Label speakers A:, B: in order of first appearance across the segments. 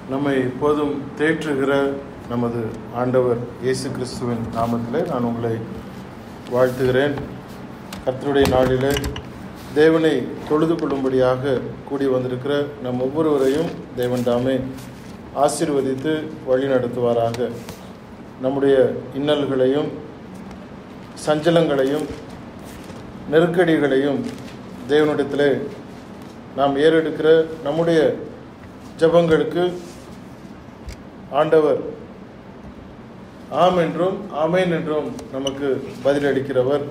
A: நம்மை எப்போதும் தேற்றுகிற நமது ஆண்டவர் இயேசு கிறிஸ்துவின் நாமத்திலே நான் உங்களை வாழ்த்துகிறேன் கர்த்தருடைய நாளிலே தேவனை தொழுது கொள்ளும்படியாக கூடி வந்திருக்கிற நம் ஒவ்வொருவரையும் தேவன் தாமே ஆசீர்வதித்து வழி நடத்துவாராக நம்முடைய இன்னல்களையும் சஞ்சலங்களையும் நெருக்கடிகளையும் தேவனிடத்திலே நாம் ஏறெடுக்கிற நம்முடைய ஜெபங்களுக்கு ஆண்டவர் ஆம் என்றும் ஆமேன் என்றும் நமக்கு பதிலளிக்கிறவர்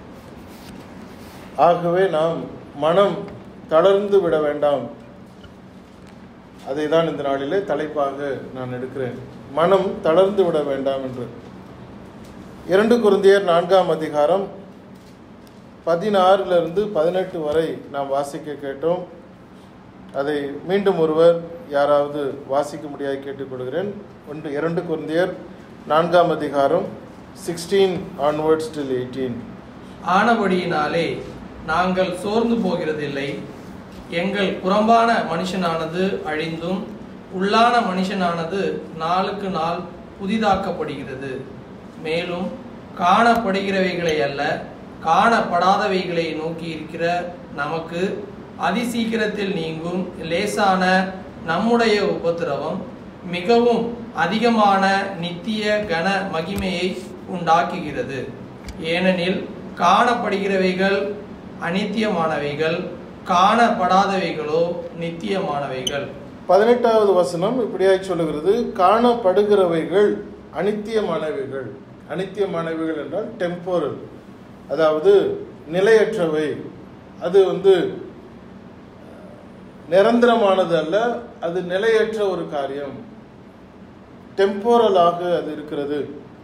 A: ஆகவே நாம் மனம் தளர்ந்து விட வேண்டாம் அதை தான் இந்த நாளிலே தலைப்பாக நான் எடுக்கிறேன் மனம் தளர்ந்து விட வேண்டாம் என்று இரண்டு குருந்தியர் நான்காம் அதிகாரம் பதினாறிலிருந்து பதினெட்டு வரை நாம் வாசிக்க கேட்டோம் அதை மீண்டும் ஒருவர் யாராவது வாசிக்க முடியாது கேட்டுக்கொள்கிறேன் ஒன்று இரண்டு குருந்தியர் நான்காம் அதிகாரம் சிக்ஸ்டீன் ஆன்வர்ட்ஸ் டில் எயிட்டீன்
B: ஆனபடியினாலே நாங்கள் சோர்ந்து போகிறதில்லை எங்கள் புறம்பான மனுஷனானது அழிந்தும் உள்ளான மனுஷனானது நாளுக்கு நாள் புதிதாக்கப்படுகிறது மேலும் காணப்படுகிறவைகளை அல்ல காணப்படாதவைகளை நோக்கி இருக்கிற நமக்கு அதிசீக்கிரத்தில் நீங்கும் லேசான நம்முடைய உபத்திரவம் மிகவும் அதிகமான நித்திய கன மகிமையை உண்டாக்குகிறது ஏனெனில் காணப்படுகிறவைகள் அனித்தியமானவைகள் காணப்படாதவைகளோ நித்தியமானவைகள்
A: பதினெட்டாவது வசனம் இப்படியாய் சொல்லுகிறது காணப்படுகிறவைகள் அனித்தியமானவைகள் அனித்தியமானவைகள் என்றால் டெம்போரல் அதாவது நிலையற்றவை அது வந்து நிரந்தரமானது அல்ல அது நிலையற்ற ஒரு காரியம் டெம்போரலாக அது இருக்கிறது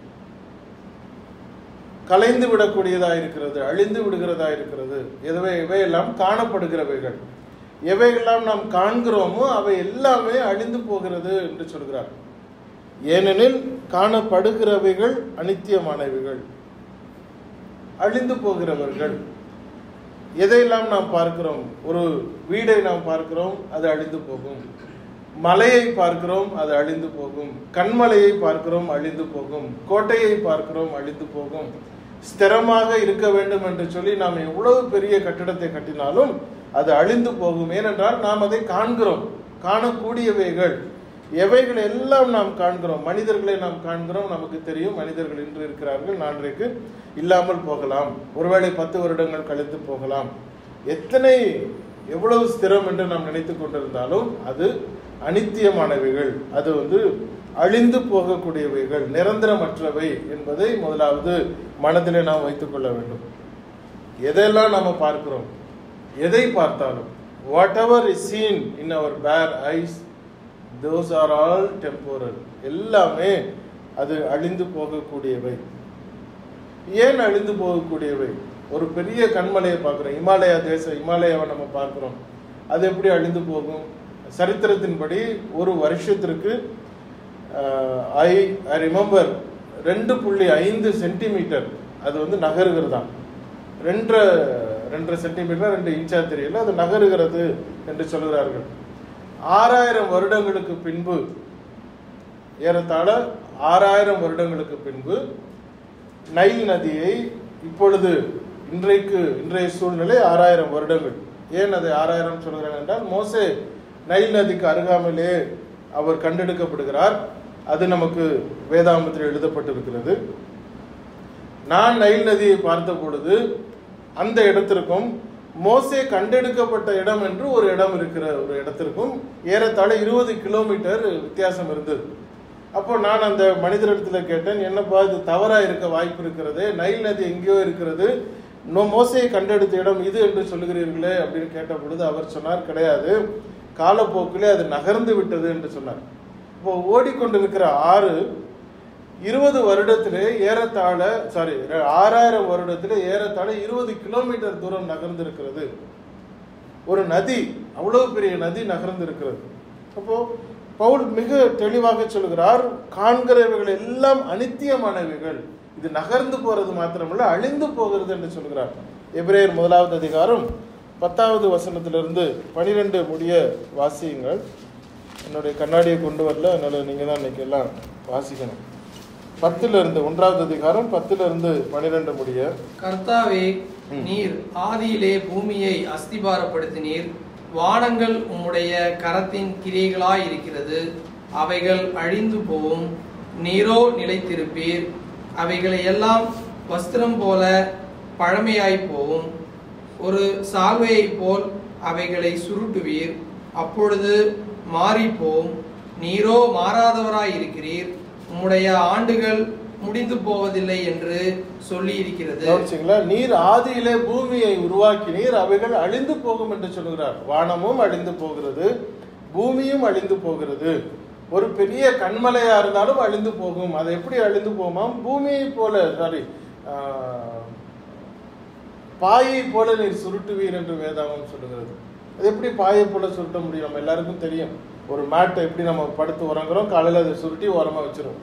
A: கலைந்து விடக்கூடியதா இருக்கிறது அழிந்து விடுகிறதா இருக்கிறது எதுவே இவையெல்லாம் காணப்படுகிறவைகள் எவையெல்லாம் நாம் காண்கிறோமோ அவை எல்லாமே அழிந்து போகிறது என்று சொல்கிறார் ஏனெனில் காணப்படுகிறவைகள் அனித்தியமானவைகள் அழிந்து போகிறவர்கள் எதையெல்லாம் நாம் பார்க்கிறோம் ஒரு வீடை நாம் பார்க்கிறோம் அது அழிந்து போகும் மலையை பார்க்கிறோம் அது அழிந்து போகும் கண்மலையை பார்க்கிறோம் அழிந்து போகும் கோட்டையை பார்க்கிறோம் அழிந்து போகும் ஸ்திரமாக இருக்க வேண்டும் என்று சொல்லி நாம் எவ்வளவு பெரிய கட்டிடத்தை கட்டினாலும் அது அழிந்து போகும் ஏனென்றால் நாம் அதை காண்கிறோம் காணக்கூடியவைகள் எவைகள் எல்லாம் நாம் காண்கிறோம் மனிதர்களை நாம் காண்கிறோம் நமக்கு தெரியும் மனிதர்கள் இன்று இருக்கிறார்கள் நான்றைக்கு இல்லாமல் போகலாம் ஒருவேளை பத்து வருடங்கள் கழித்து போகலாம் எத்தனை எவ்வளவு ஸ்திரம் என்று நாம் நினைத்து கொண்டிருந்தாலும் அது அனித்தியமானவைகள் அது வந்து அழிந்து போகக்கூடியவைகள் நிரந்தரமற்றவை என்பதை முதலாவது மனதிலே நாம் வைத்துக் கொள்ள வேண்டும் எதெல்லாம் நாம பார்க்கிறோம் எதை பார்த்தாலும் whatever is seen in our bare eyes those are all temporal எல்லாமே அது அழிந்து போகக்கூடியவை ஏன் அழிந்து போகக்கூடியவை ஒரு பெரிய கண்மலையை பார்க்குறோம் இமாலயா தேசம் இமாலயாவை நம்ம பார்க்குறோம் அது எப்படி அழிந்து போகும் சரித்திரத்தின்படி ஒரு வருஷத்திற்கு ஐ ஐ ரிமெம்பர் ரெண்டு புள்ளி ஐந்து சென்டிமீட்டர் அது வந்து நகருகிறதாம் ரெண்டரை ரெண்டரை சென்டிமீட்டர் ரெண்டு இன்ச்சா தெரியல அது நகருகிறது என்று சொல்கிறார்கள் ஆறாயிரம் வருடங்களுக்கு பின்பு ஏறத்தாழ ஆறாயிரம் வருடங்களுக்கு பின்பு நைல் நதியை இப்பொழுது இன்றைக்கு இன்றைய சூழ்நிலை ஆறாயிரம் வருடங்கள் ஏன் அதை ஆறாயிரம் சொல்கிறேன் என்றால் மோசே நைல் நதிக்கு அருகாமலே அவர் கண்டெடுக்கப்படுகிறார் அது நமக்கு வேதாமத்தில் எழுதப்பட்டிருக்கிறது நான் நைல் நதியை பார்த்த பொழுது அந்த இடத்திற்கும் மோசே கண்டெடுக்கப்பட்ட இடம் என்று ஒரு இடம் இருக்கிற ஒரு இடத்திற்கும் ஏறத்தாழ இருபது கிலோமீட்டர் வித்தியாசம் இருந்தது அப்போ நான் அந்த மனிதரிடத்துல கேட்டேன் என்னப்பா இது தவறா இருக்க வாய்ப்பு இருக்கிறது நைல் நதி எங்கேயோ இருக்கிறது நோ மோசையை கண்டெடுத்த இடம் இது என்று சொல்லுகிறீர்களே அப்படின்னு கேட்ட பொழுது அவர் சொன்னார் கிடையாது காலப்போக்கிலே அது நகர்ந்து விட்டது என்று சொன்னார் இப்போ ஓடிக்கொண்டிருக்கிற ஆறு இருபது வருடத்திலே ஏறத்தாழ சாரி ஆறாயிரம் வருடத்திலே ஏறத்தாழ இருபது கிலோமீட்டர் தூரம் நகர்ந்து இருக்கிறது ஒரு நதி அவ்வளவு பெரிய நதி நகர்ந்து இருக்கிறது அப்போ பவுல் மிக தெளிவாக சொல்கிறார் காண்கிறவைகள் எல்லாம் அனித்தியமானவைகள் இது நகர்ந்து போறது மாத்திரமல்ல அழிந்து போகிறது என்று சொல்கிறார் எபிரேயர் முதலாவது அதிகாரம் பத்தாவது வசனத்திலிருந்து பனிரெண்டு முடிய வாசியுங்கள் என்னுடைய கண்ணாடியை கொண்டு வரல அதனால நீங்க தான் இன்னைக்கு எல்லாம் வாசிக்கணும் பத்துல இருந்து ஒன்றாவது அதிகாரம் பத்துல இருந்து பனிரெண்டு முடிய
B: கர்த்தாவே
A: ம்.
B: நீர் ஆதியிலே பூமியை அஸ்திபாரப்படுத்தினீர் வானங்கள் உம்முடைய கரத்தின் கிரியைகளாய் இருக்கிறது அவைகள் அழிந்து போகும் நீரோ நிலைத்திருப்பீர் அவைகளை எல்லாம் வஸ்திரம் போல பழமையாய் போகும் ஒரு சால்வையைப் போல் அவைகளை சுருட்டுவீர் அப்பொழுது மாறிப்போம் நீரோ மாறாதவராய் இருக்கிறீர் உம்முடைய ஆண்டுகள் முடிந்து போவதில்லை என்று சொல்லி இருக்கிறது
A: கவனிச்சீங்களா நீர் ஆதியிலே பூமியை உருவாக்கினீர் அவைகள் அழிந்து போகும் என்று சொல்லுகிறார் வானமும் அழிந்து போகிறது பூமியும் அழிந்து போகிறது ஒரு பெரிய கண்மலையா இருந்தாலும் அழிந்து போகும் அது எப்படி அழிந்து போகுமாம் பூமியை போல சாரி பாயை போல நீர் சுருட்டுவீர் என்று வேதாகம் சொல்லுகிறது அது எப்படி பாயை போல சுருட்ட முடியும் நம்ம எல்லாருக்கும் தெரியும் ஒரு மேட்டை எப்படி நம்ம படுத்து உறங்குறோம் காலையில அதை சுருட்டி ஓரமா வச்சிருவோம்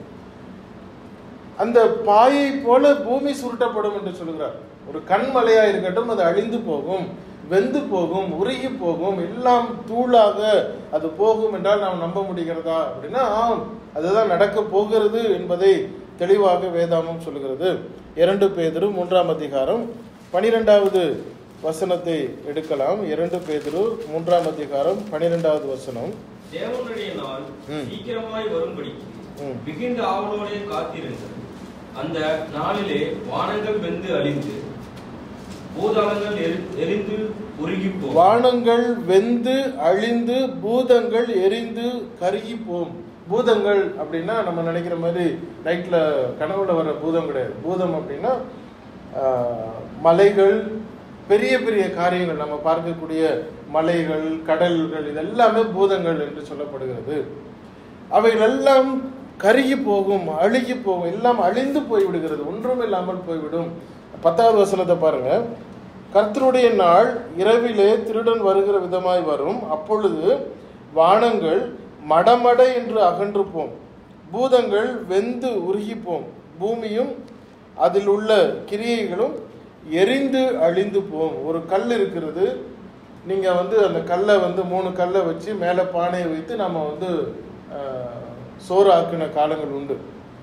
A: அந்த பாயை போல பூமி சுருட்டப்படும் என்று சொல்கிறார் ஒரு கண்மலையா இருக்கட்டும் அது அழிந்து போகும் வெந்து போகும் உருகி போகும் எல்லாம் தூளாக அது போகும் என்றால் நாம் நம்ப முடிகிறதா அப்படின்னா ஆம் அதுதான் நடக்க போகிறது என்பதை தெளிவாக வேதாமம் சொல்லுகிறது இரண்டு பேதிரு மூன்றாம் அதிகாரம் பனிரெண்டாவது வசனத்தை எடுக்கலாம் இரண்டு பேதிரு மூன்றாம் அதிகாரம் பனிரெண்டாவது வசனம்
C: தேவனுடைய நாள்
A: ம்.
C: சீக்கிரமாய் வரும்படிக்கு
A: ம்.
C: மிகுந்த ஆவலோடே காத்திருங்கள் அந்த நாளிலே வானங்கள் வெந்து அழிந்து பூதாளங்கள் எரி- எரிந்து உருகி போகும்
A: வானங்கள் வெந்து அழிந்து பூதங்கள் எரிந்து கருகி போம் பூதங்கள் அப்படின்னா நம்ம நினைக்கிற மாதிரி நைட்ல கனவுல வர பூதம் கிடையாது பூதம் அப்படின்னா ஆஹ், மலைகள் பெரிய பெரிய காரியங்கள் நம்ம பார்க்கக்கூடிய மலைகள் கடல்கள் இதெல்லாமே பூதங்கள் என்று சொல்லப்படுகிறது அவைகள் எல்லாம் கருகி போகும் அழுகி போகும் எல்லாம் அழிந்து போய்விடுகிறது ஒன்றும் இல்லாமல் போய்விடும் பத்தாவது வசனத்தை பாருங்க கர்த்தருடைய நாள் இரவிலே திருடன் வருகிற விதமாய் வரும் அப்பொழுது வானங்கள் மடமட என்று அகன்று போம் பூதங்கள் வெந்து உருகிப்போம் பூமியும் அதில் உள்ள கிரியைகளும் எரிந்து அழிந்து போம் ஒரு கல் இருக்கிறது நீங்க வந்து அந்த கல்லை வந்து மூணு கல்லை வச்சு மேலே பானையை வைத்து நம்ம வந்து ஆஹ், சோறு ஆக்கின காலங்கள் உண்டு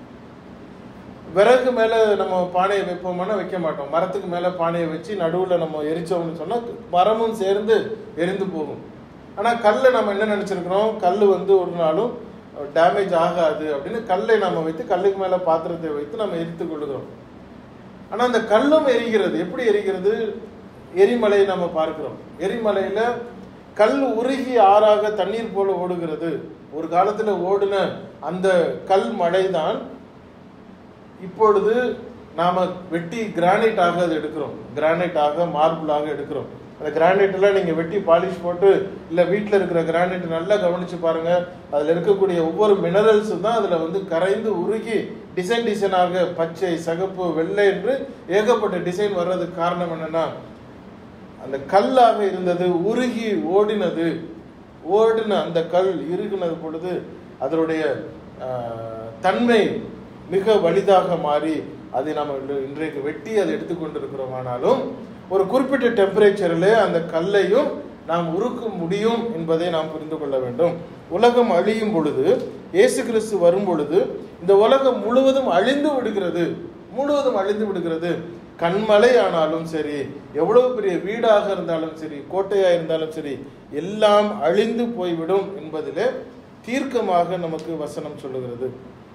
A: விறகு மேல நம்ம பானையை வைப்போம்னா வைக்க மாட்டோம் மரத்துக்கு மேல பானையை வச்சு நடுவுல நம்ம எரிச்சோம்னு சொன்னா மரமும் சேர்ந்து எரிந்து போகும் ஆனா கல்லை நம்ம என்ன நினைச்சிருக்கிறோம் கல் வந்து ஒரு நாளும் டேமேஜ் ஆகாது அப்படின்னு கல்லை நம்ம வைத்து கல்லுக்கு மேல பாத்திரத்தை வைத்து நம்ம எரித்துக் கொள்ளுகிறோம் ஆனா அந்த கல்லும் எரிகிறது எப்படி எரிகிறது எரிமலை நம்ம பார்க்கிறோம் எரிமலையில கல் உருகி ஆறாக தண்ணீர் போல ஓடுகிறது ஒரு காலத்துல ஓடுன அந்த கல் மழைதான் இப்பொழுது நாம வெட்டி கிரானைட்டாக அதை எடுக்கிறோம் கிரானைட்டாக மார்பிளாக எடுக்கிறோம் அந்த கிரானைட் எல்லாம் நீங்க வெட்டி பாலிஷ் போட்டு இல்ல வீட்ல இருக்கிற கிரானைட் நல்லா கவனிச்சு பாருங்க அதுல இருக்கக்கூடிய ஒவ்வொரு மினரல்ஸும் தான் அதுல வந்து கரைந்து உருகி டிசைன் டிசைனாக பச்சை சகப்பு வெள்ளை என்று ஏகப்பட்ட டிசைன் வர்றதுக்கு காரணம் என்னன்னா அந்த கல்லாக இருந்தது உருகி ஓடினது ஓடின அந்த கல் இறுகினது பொழுது அதனுடைய ஆஹ், தன்மை மிக வலிதாக மாறி அதை நம்ம இன்று- இன்றைக்கு வெட்டி அதை எடுத்துக்கொண்டிருக்கிறோம் ஆனாலும் ஒரு குறிப்பிட்ட டெம்பரேச்சரிலே அந்த கல்லையும் நாம் உருக்க முடியும் என்பதை நாம் புரிந்து கொள்ள வேண்டும் உலகம் அழியும் பொழுது இயேசு கிறிஸ்து வரும் பொழுது இந்த உலகம் முழுவதும் அழிந்து விடுகிறது முழுவதும் அழிந்து விடுகிறது கண்மலை ஆனாலும் சரி எவ்வளவு பெரிய வீடாக இருந்தாலும் சரி கோட்டையா இருந்தாலும் சரி எல்லாம் அழிந்து போய்விடும் என்பதிலே தீர்க்கமாக நமக்கு வசனம் சொல்லுகிறது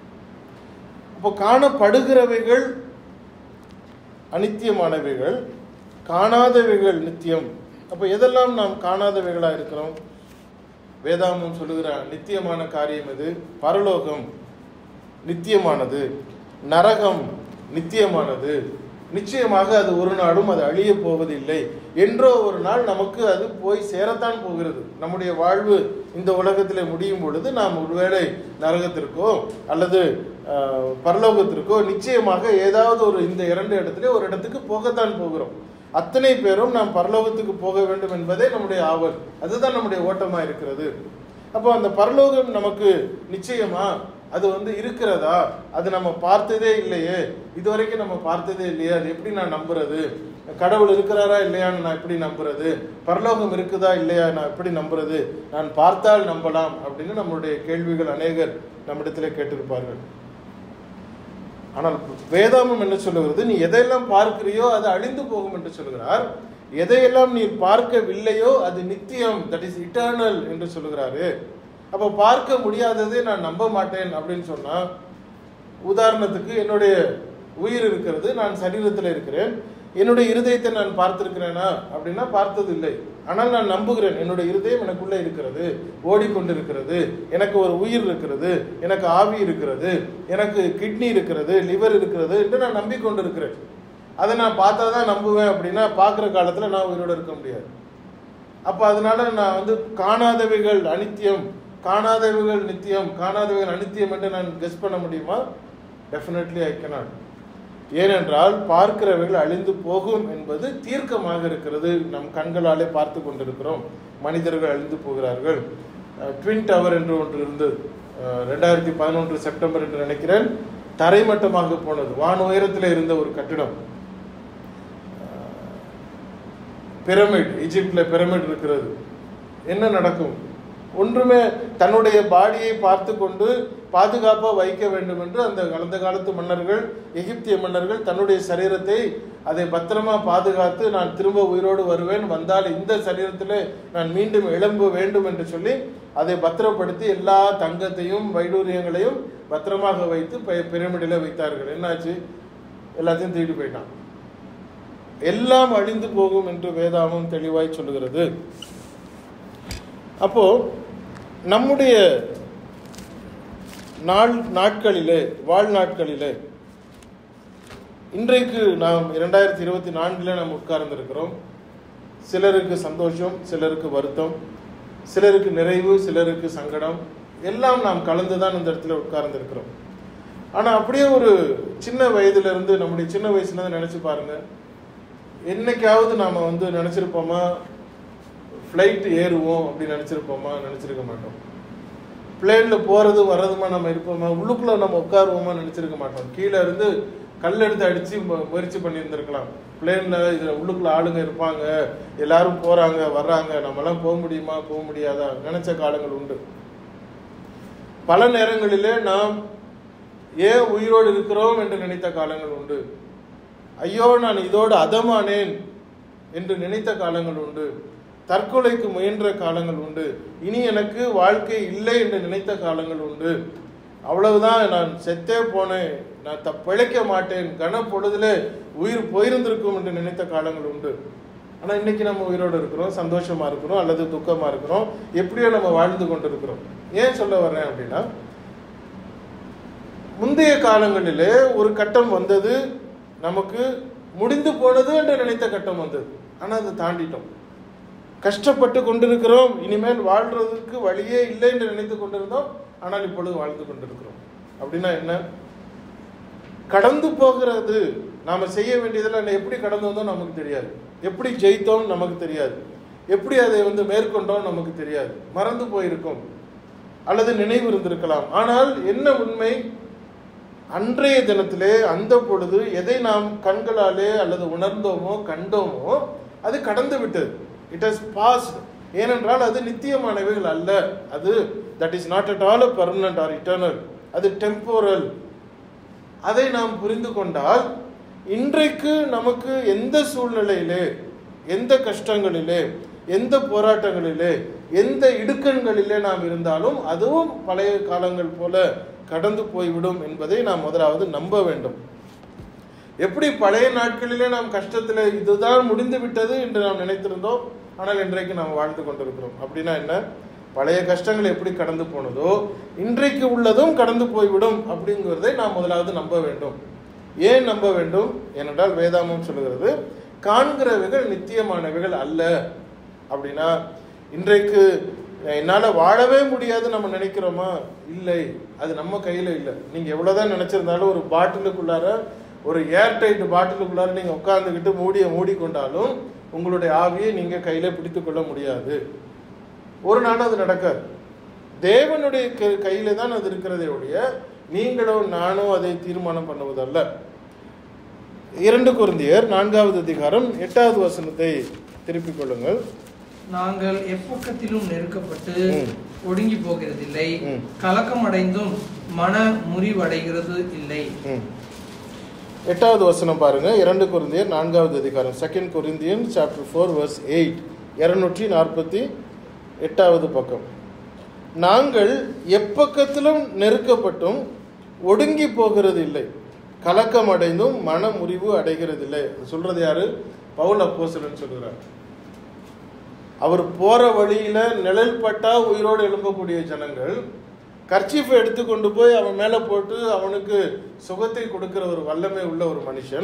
A: அப்போ காணப்படுகிறவைகள் அனித்தியமானவைகள் காணாதவைகள் நித்தியம் அப்போ எதெல்லாம் நாம் காணாதவைகளா இருக்கிறோம் வேதாமம் சொல்லுகிற நித்தியமான காரியம் எது பரலோகம் நித்தியமானது நரகம் நித்தியமானது நிச்சயமாக அது ஒரு நாளும் அது அழிய போவதில்லை என்றோ ஒரு நாள் நமக்கு அது போய் சேரத்தான் போகிறது நம்முடைய வாழ்வு இந்த உலகத்திலே முடியும் பொழுது நாம் ஒருவேளை நரகத்திற்கோ அல்லது ஆஹ், பரலோகத்திற்கோ நிச்சயமாக ஏதாவது ஒரு இந்த இரண்டு இடத்துல ஒரு இடத்துக்கு போகத்தான் போகிறோம் அத்தனை பேரும் நாம் பரலோகத்துக்கு போக வேண்டும் என்பதே நம்முடைய ஆவல் அதுதான் நம்முடைய ஓட்டமா இருக்கிறது அப்போ அந்த பரலோகம் நமக்கு நிச்சயமா அது வந்து இருக்கிறதா அது நம்ம பார்த்ததே இல்லையே இதுவரைக்கும் நம்ம பார்த்ததே இல்லையே அது எப்படி நான் நம்புறது கடவுள் இருக்கிறாரா இல்லையான்னு நான் எப்படி நம்புறது பரலோகம் இருக்குதா இல்லையா நான் எப்படி நம்புறது நான் பார்த்தால் நம்பலாம் அப்படின்னு நம்மளுடைய கேள்விகள் அநேகர் நம்மிடத்திலே கேட்டிருப்பார்கள் ஆனால் வேதாமம் என்ன சொல்லுகிறது நீ எதையெல்லாம் பார்க்கிறியோ அது அழிந்து போகும் என்று சொல்கிறார் எதையெல்லாம் நீ பார்க்கவில்லையோ அது நித்தியம் தட் இஸ் இட்டர்னல் என்று சொல்லுகிறாரு அப்போ பார்க்க முடியாததை நான் நம்ப மாட்டேன் அப்படின்னு சொன்னா உதாரணத்துக்கு என்னுடைய உயிர் இருக்கிறது நான் சரீரத்தில் இருக்கிறேன் என்னுடைய இருதயத்தை நான் பார்த்திருக்கிறேனா அப்படின்னா பார்த்தது இல்லை ஆனால் நான் நம்புகிறேன் என்னுடைய இருதயம் எனக்குள்ளே இருக்கிறது ஓடிக்கொண்டிருக்கிறது எனக்கு ஒரு உயிர் இருக்கிறது எனக்கு ஆவி இருக்கிறது எனக்கு கிட்னி இருக்கிறது லிவர் இருக்கிறது என்று நான் நம்பிக்கொண்டிருக்கிறேன் அதை நான் பார்த்தா தான் நம்புவேன் அப்படின்னா பார்க்குற காலத்தில் நான் உயிரோடு இருக்க முடியாது அப்போ அதனால நான் வந்து காணாதவைகள் அனித்தியம் காணாதவைகள் நித்தியம் காணாதவைகள் அனித்தியம் என்று நான் கெஸ் பண்ண முடியுமா டெஃபினெட்லி ஐ cannot ஏனென்றால் பார்க்கிறவைகள் அழிந்து போகும் என்பது தீர்க்கமாக இருக்கிறது நம் கண்களாலே பார்த்து கொண்டிருக்கிறோம் மனிதர்கள் அழிந்து போகிறார்கள் ட்வின் டவர் என்று ஒன்று இருந்தது அஹ், ரெண்டாயிரத்தி பதினொன்று செப்டம்பர் என்று நினைக்கிறேன் தரைமட்டமாக போனது வான் உயரத்தில் இருந்த ஒரு கட்டிடம் பிரமிட் ஈஜிப்ட்ல பிரமிட் இருக்கிறது என்ன நடக்கும் ஒன்றுமே தன்னுடைய பாடியை பார்த்து கொண்டு பாதுகாப்பாக வைக்க வேண்டும் என்று அந்த கடந்த காலத்து மன்னர்கள் எகிப்திய மன்னர்கள் தன்னுடைய சரீரத்தை அதை பத்திரமா பாதுகாத்து நான் திரும்ப உயிரோடு வருவேன் வந்தால் இந்த சரீரத்திலே நான் மீண்டும் எழும்ப வேண்டும் என்று சொல்லி அதை பத்திரப்படுத்தி எல்லா தங்கத்தையும் வைடூரியங்களையும் பத்திரமாக வைத்து பி- பிரமிடில வைத்தார்கள் என்னாச்சு எல்லாத்தையும் தூக்கிட்டு போயிட்டான் எல்லாம் அழிந்து போகும் என்று வேதாமம் தெளிவாய் சொல்லுகிறது அப்போ நம்முடைய நாள் நாட்களிலே வாழ்நாட்களிலே இன்றைக்கு நாம் இரண்டாயிரத்தி இருபத்தி நான்கில் நாம் உட்கார்ந்திருக்கிறோம் சிலருக்கு சந்தோஷம் சிலருக்கு வருத்தம் சிலருக்கு நிறைவு சிலருக்கு சங்கடம் எல்லாம் நாம் கலந்து தான் இந்த இடத்துல உட்கார்ந்திருக்கிறோம் ஆனால் அப்படியே ஒரு சின்ன வயதுல இருந்து நம்முடைய சின்ன வயசுல இருந்து நினைச்சு பாருங்க என்னைக்காவது நாம வந்து நினைச்சிருப்போமா ஃப்ளைட் ஏறுவோம் அப்படி நினைச்சிருப்போமா நினைச்சிருக்க மாட்டோம் பிளேன்ல போறது வர்றதுமா நம்ம இருப்போமா உள்ளுக்குள்ள நம்ம உட்காருவோமா நினைச்சிருக்க மாட்டோம் கீழே இருந்து கல் எடுத்து அடிச்சு மு- முயற்சி பண்ணியிருந்திருக்கலாம் பிளேன்ல இதுல உள்ளுக்குள்ள ஆளுங்க இருப்பாங்க எல்லாரும் போறாங்க வர்றாங்க நம்மலாம் போக முடியுமா போக முடியாதா நினைச்ச காலங்கள் உண்டு பல நேரங்களிலே நாம் ஏன் உயிரோடு இருக்கிறோம் என்று நினைத்த காலங்கள் உண்டு ஐயோ நான் இதோடு அதமானேன் என்று நினைத்த காலங்கள் உண்டு தற்கொலைக்கு முயன்ற காலங்கள் உண்டு இனி எனக்கு வாழ்க்கை இல்லை என்று நினைத்த காலங்கள் உண்டு அவ்வளவுதான் நான் செத்தே போனேன் நான் த பிழைக்க மாட்டேன் கன பொழுதுல உயிர் போயிருந்திருக்கும் என்று நினைத்த காலங்கள் உண்டு ஆனா இன்னைக்கு நம்ம உயிரோடு இருக்கிறோம் சந்தோஷமா இருக்கிறோம் அல்லது துக்கமா இருக்கிறோம் எப்படியோ நம்ம வாழ்ந்து கொண்டிருக்கிறோம் ஏன் சொல்ல வர்றேன் அப்படின்னா முந்தைய காலங்களிலே ஒரு கட்டம் வந்தது நமக்கு முடிந்து போனது என்று நினைத்த கட்டம் வந்தது ஆனா அதை தாண்டிட்டோம் கஷ்டப்பட்டு கொண்டிருக்கிறோம் இனிமேல் வாழ்றதுக்கு வழியே இல்லை என்று நினைத்து கொண்டிருந்தோம் ஆனால் இப்பொழுது வாழ்ந்து கொண்டிருக்கிறோம் அப்படின்னா என்ன கடந்து போகிறது நாம செய்ய வேண்டியதெல்லாம் எப்படி கடந்து வந்தோம் நமக்கு தெரியாது எப்படி ஜெயித்தோம் நமக்கு தெரியாது எப்படி அதை வந்து மேற்கொண்டோம் நமக்கு தெரியாது மறந்து போயிருக்கும் அல்லது நினைவு இருந்திருக்கலாம் ஆனால் என்ன உண்மை அன்றைய தினத்திலே அந்த பொழுது எதை நாம் கண்களாலே அல்லது உணர்ந்தோமோ கண்டோமோ அது கடந்து விட்டது இட் ஹஸ் பாஸ்ட் ஏனென்றால் அது நித்தியமானவைகள் அல்ல அது that is not at all permanent or eternal அது டெம்போரல் அதை நாம் புரிந்து கொண்டால் இன்றைக்கு நமக்கு எந்த சூழ்நிலையிலே எந்த கஷ்டங்களிலே எந்த போராட்டங்களிலே எந்த இடுக்கண்களிலே நாம் இருந்தாலும் அதுவும் பழைய காலங்கள் போல கடந்து போய்விடும் என்பதை நாம் முதலாவது நம்ப வேண்டும் எப்படி பழைய நாட்களிலே நாம் கஷ்டத்தில் இதுதான் முடிந்து விட்டது என்று நாம் நினைத்திருந்தோம் ஆனால் இன்றைக்கு நாம் வாழ்ந்து கொண்டிருக்கிறோம் அப்படின்னா என்ன பழைய கஷ்டங்கள் எப்படி கடந்து போனதோ இன்றைக்கு உள்ளதும் கடந்து போய்விடும் அப்படிங்கிறதை நாம் முதலாவது நம்ப வேண்டும் ஏன் நம்ப வேண்டும் ஏனென்றால் வேதாமம் சொல்லுகிறது காண்கிறவைகள் நித்தியமானவைகள் அல்ல அப்படின்னா இன்றைக்கு என்னால் வாழவே முடியாது நம்ம நினைக்கிறோமா இல்லை அது நம்ம கையில் இல்லை நீங்கள் எவ்வளோதான் நினச்சிருந்தாலும் ஒரு பாட்டிலுக்குள்ளார ஒரு ஏர்டைட் பாட்டிலுக்குள்ளார நீங்கள் உட்காந்துக்கிட்டு மூடிய மூடிக்கொண்டாலும் உங்களுடைய ஆவியை நீங்கள் கையில் பிடித்து கொள்ள முடியாது ஒரு நாள் அது நடக்காது தேவனுடைய க- கையில தான் அது இருக்கிறதே ஒழிய நீங்களோ நானோ அதை தீர்மானம் பண்ணுவதல்ல இரண்டு குருந்தியர் நான்காவது அதிகாரம் எட்டாவது வசனத்தை திருப்பிக் கொள்ளுங்கள்
B: நாங்கள் எப்பக்கத்திலும் நெருக்கப்பட்டு
A: ம்.
B: ஒடுங்கி போகிறதில்லை
A: ம்.
B: கலக்கம் அடைந்தும் மன முறிவடைகிறது இல்லை
A: ம். எட்டாவது வசனம் பாருங்க இரண்டு குருந்தியர் நான்காவது அதிகாரம் second Corinthian chapter four verse eight இருநூற்றி நாற்பத்தி எட்டாவது பக்கம் நாங்கள் எப்பக்கத்திலும் நெருக்கப்பட்டும் ஒடுங்கி போகிறது இல்லை கலக்கம் அடைந்தும் மன முறிவு அடைகிறதில்லை சொல்றது யாரு பவுல் அப்போஸ்தலன் சொல்கிறார் அவர் போற வழியில நிழல் பட்டா உயிரோடு எழும்பக்கூடிய ஜனங்கள் கர்ச்சீஃபை எடுத்து கொண்டு போய் அவன் மேல போட்டு அவனுக்கு சுகத்தை கொடுக்கிற ஒரு வல்லமை உள்ள ஒரு மனுஷன்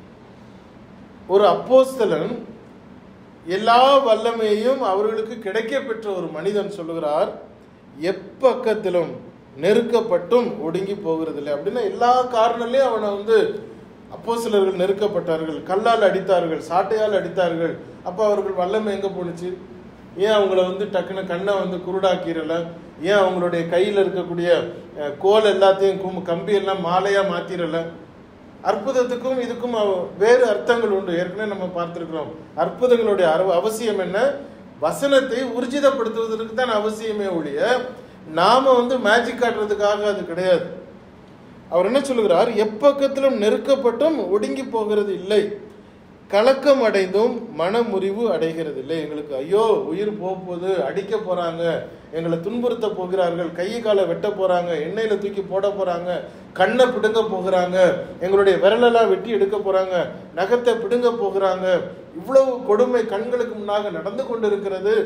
A: ஒரு அப்போஸ்தலன் எல்லா வல்லமையையும் அவர்களுக்கு கிடைக்க பெற்ற ஒரு மனிதன் சொல்லுகிறார் எப்பக்கத்திலும் நெருக்கப்பட்டும் ஒடுங்கி போகிறதில்லை அப்படின்னா எல்லா காரணங்களையும் அவனை வந்து அப்போஸ்தலர்கள் நெருக்கப்பட்டார்கள் கல்லால் அடித்தார்கள் சாட்டையால் அடித்தார்கள் அப்போ அவர்கள் வல்லமை எங்க போணுச்சு ஏன் அவங்கள வந்து டக்குன்னு கண்ணை வந்து குருடாக்கிறல ஏன் அவங்களுடைய கையில் இருக்கக்கூடிய அஹ், கோல் எல்லாத்தையும் கும்- கம்பி எல்லாம் மாலையா மாத்திரல அற்புதத்துக்கும் இதுக்கும் அவ- வேறு அர்த்தங்கள் உண்டு ஏற்கனவே நம்ம பார்த்திருக்கிறோம் அற்புதங்களுடைய அரவ- அவசியம் என்ன வசனத்தை ஊர்ஜிதப்படுத்துவதற்கு தான் அவசியமே ஒழிய நாம வந்து மேஜிக் காட்டுறதுக்காக அது கிடையாது அவர் என்ன சொல்லுகிறார் எப்பக்கத்திலும் நெருக்கப்பட்டும் ஒடுங்கி போகிறது இல்லை கலக்கம் அடைந்தும் மனமுறிவு அடைகிறது இல்லை எங்களுக்கு ஐயோ உயிர் போக போகுது அடிக்க போறாங்க எங்களை துன்புறுத்த போகிறார்கள் கையை காலை வெட்ட போறாங்க எண்ணெயில தூக்கி போட போறாங்க கண்ணை பிடுங்க போகிறாங்க எங்களுடைய விரலெல்லாம் வெட்டி எடுக்க போறாங்க நகத்தை பிடுங்க போகிறாங்க இவ்வளவு கொடுமை கண்களுக்கு முன்னாக நடந்து கொண்டிருக்கிறது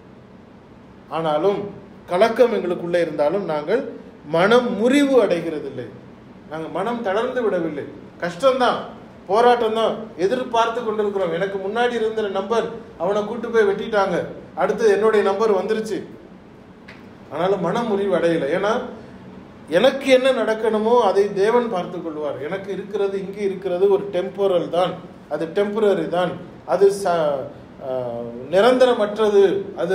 A: ஆனாலும் கலக்கம் எங்களுக்குள்ளே இருந்தாலும் நாங்கள் மனம் முறிவு அடைகிறதில்லை நாங்கள் மனம் தளர்ந்து விடவில்லை கஷ்டம்தான் போராட்டம் தான் எதிர்பார்த்து கொண்டிருக்கிறோம் எனக்கு முன்னாடி இருந்த நம்பர் அவனை கூட்டு போய் வெட்டிட்டாங்க அடுத்து என்னுடைய நம்பர் வந்துருச்சு ஆனாலும் மனம் முறிவு அடையலை ஏன்னா எனக்கு என்ன நடக்கணுமோ அதை தேவன் பார்த்து கொள்வார் எனக்கு இருக்கிறது இங்கே இருக்கிறது ஒரு டெம்போரல் தான் அது டெம்பரரி தான் அது ச- ஆஹ் நிரந்தரமற்றது அது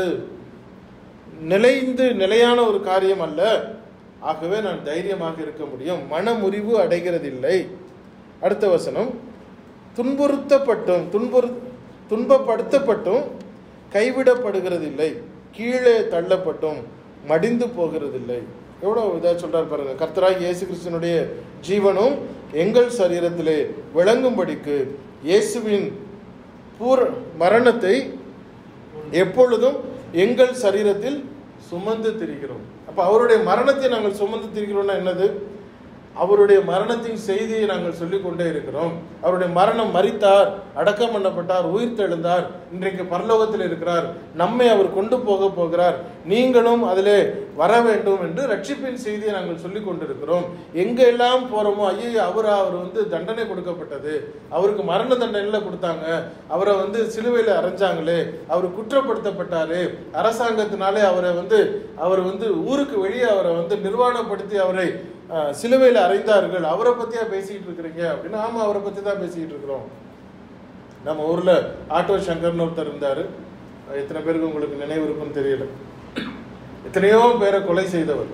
A: நிலைந்து நிலையான ஒரு காரியம் அல்ல ஆகவே நான் தைரியமாக இருக்க முடியும் மனமுறிவு அடைகிறதில்லை அடுத்த வசனம் துன்புறுத்தப்பட்டும் துன்புறு துன்பப்படுத்தப்பட்டும் கைவிடப்படுகிறதில்லை கீழே தள்ளப்பட்டும் மடிந்து போகிறதில்லை எவ்வளோ இதாக சொல்றார் பாருங்க கர்த்தராகி இயேசு கிறிஸ்தனுடைய ஜீவனும் எங்கள் சரீரத்திலே விளங்கும்படிக்கு இயேசுவின் பூர மரணத்தை எப்பொழுதும் எங்கள் சரீரத்தில் சுமந்து திரிகிறோம் அப்ப அவருடைய மரணத்தை நாங்கள் சுமந்து திரிகிறோம்னா என்னது அவருடைய மரணத்தின் செய்தியை நாங்கள் சொல்லிக் கொண்டே இருக்கிறோம் அவருடைய மரணம் மரித்தார் அடக்கம் பண்ணப்பட்டார் உயிர் தெழுந்தார் இன்றைக்கு பரலோகத்தில் இருக்கிறார் நம்மை அவர் கொண்டு போக போகிறார் நீங்களும் அதிலே வர வேண்டும் என்று ரட்சிப்பின் செய்தியை நாங்கள் சொல்லிக் கொண்டிருக்கிறோம் எங்கெல்லாம் போறோமோ ஐயோ அவரா அவர் வந்து தண்டனை கொடுக்கப்பட்டது அவருக்கு மரண தண்டனைல கொடுத்தாங்க அவரை வந்து சிலுவையில் அரைஞ்சாங்களே அவர் குற்றப்படுத்தப்பட்டாரு அரசாங்கத்தினாலே அவரை வந்து அவர் வந்து ஊருக்கு வெளியே அவரை வந்து நிர்வாணப்படுத்தி அவரை அஹ், சிலுவையில் அறைந்தார்கள் அவரை பத்தியா பேசிக்கிட்டு இருக்கிறீங்க அப்படின்னா ஆமா அவரை பத்தி தான் பேசிக்கிட்டு இருக்கிறோம் நம்ம ஊர்ல ஆட்டோ சங்கர்னு ஒருத்தர் இருந்தாரு எத்தனை பேருக்கு உங்களுக்கு நினைவு இருக்குன்னு தெரியல எத்தனையோ பேரை கொலை செய்தவர்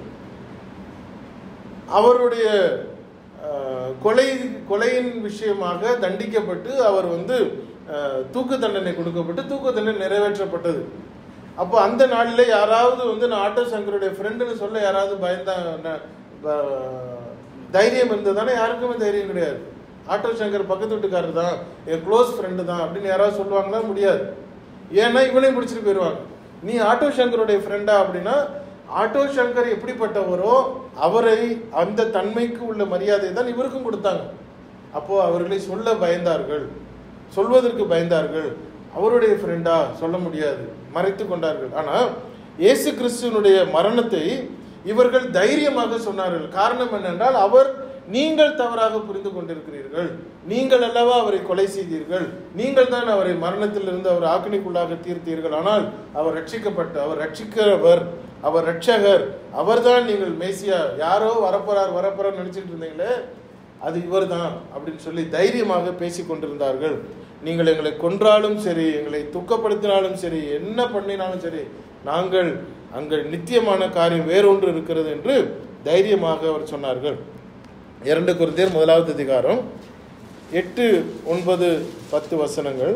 A: அவருடைய அஹ், கொலை கொலையின் விஷயமாக தண்டிக்கப்பட்டு அவர் வந்து அஹ், தூக்கு தண்டனை கொடுக்கப்பட்டு தூக்கு தண்டனை நிறைவேற்றப்பட்டது அப்போ அந்த நாளில் யாராவது வந்து நான் ஆட்டோ சங்கருடைய ஃப்ரெண்டுன்னு சொல்ல யாராவது பயந்தா ந- ப- தைரியம் இருந்ததானே யாருக்குமே தைரியம் கிடையாது ஆட்டோ சங்கர் பக்கத்து வீட்டுக்காரர் தான் என் க்ளோஸ் ஃப்ரெண்டு தான் அப்படின்னு யாராவது சொல்லுவாங்களா முடியாது ஏன்னா இவனையும் பிடிச்சிட்டு போயிடுவாங்க நீ ஆட்டோ சங்கருடைய ஃப்ரெண்டா அப்படின்னா ஆட்டோ சங்கர் எப்படிப்பட்டவரோ அவரை அந்த தன்மைக்கு உள்ள மரியாதை தான் இவருக்கும் கொடுத்தாங்க அப்போ அவர்களை சொல்ல பயந்தார்கள் சொல்வதற்கு பயந்தார்கள் அவருடைய ஃப்ரெண்டா சொல்ல முடியாது மறைத்து கொண்டார்கள் ஆனா இயேசு கிறிஸ்துவனுடைய மரணத்தை இவர்கள் தைரியமாக சொன்னார்கள் காரணம் என்னென்றால் அவர் நீங்கள் தவறாக புரிந்து கொண்டிருக்கிறீர்கள் நீங்கள் அல்லவா அவரை கொலை செய்தீர்கள் நீங்கள் தான் அவரை மரணத்திலிருந்து அவர் ஆக்கினிக்குள்ளாக தீர்த்தீர்கள் ஆனால் அவர் ரட்சிக்கப்பட்ட அவர் ரட்சிக்கிறவர் அவர் ரட்சகர் அவர்தான் நீங்கள் மேசியா யாரோ வரப்போறார் வரப்போறார் நினைச்சிட்டு இருந்தீங்களே அது இவர்தான் அப்படின்னு சொல்லி தைரியமாக பேசி கொண்டிருந்தார்கள் நீங்கள் எங்களை கொன்றாலும் சரி எங்களை துக்கப்படுத்தினாலும் சரி என்ன பண்ணினாலும் சரி நாங்கள் அங்கே நித்தியமான காரியம் வேறொன்று இருக்கிறது என்று தைரியமாக அவர் சொன்னார்கள் இரண்டு குருந்தியர் முதலாவது அதிகாரம் எட்டு ஒன்பது பத்து வசனங்கள்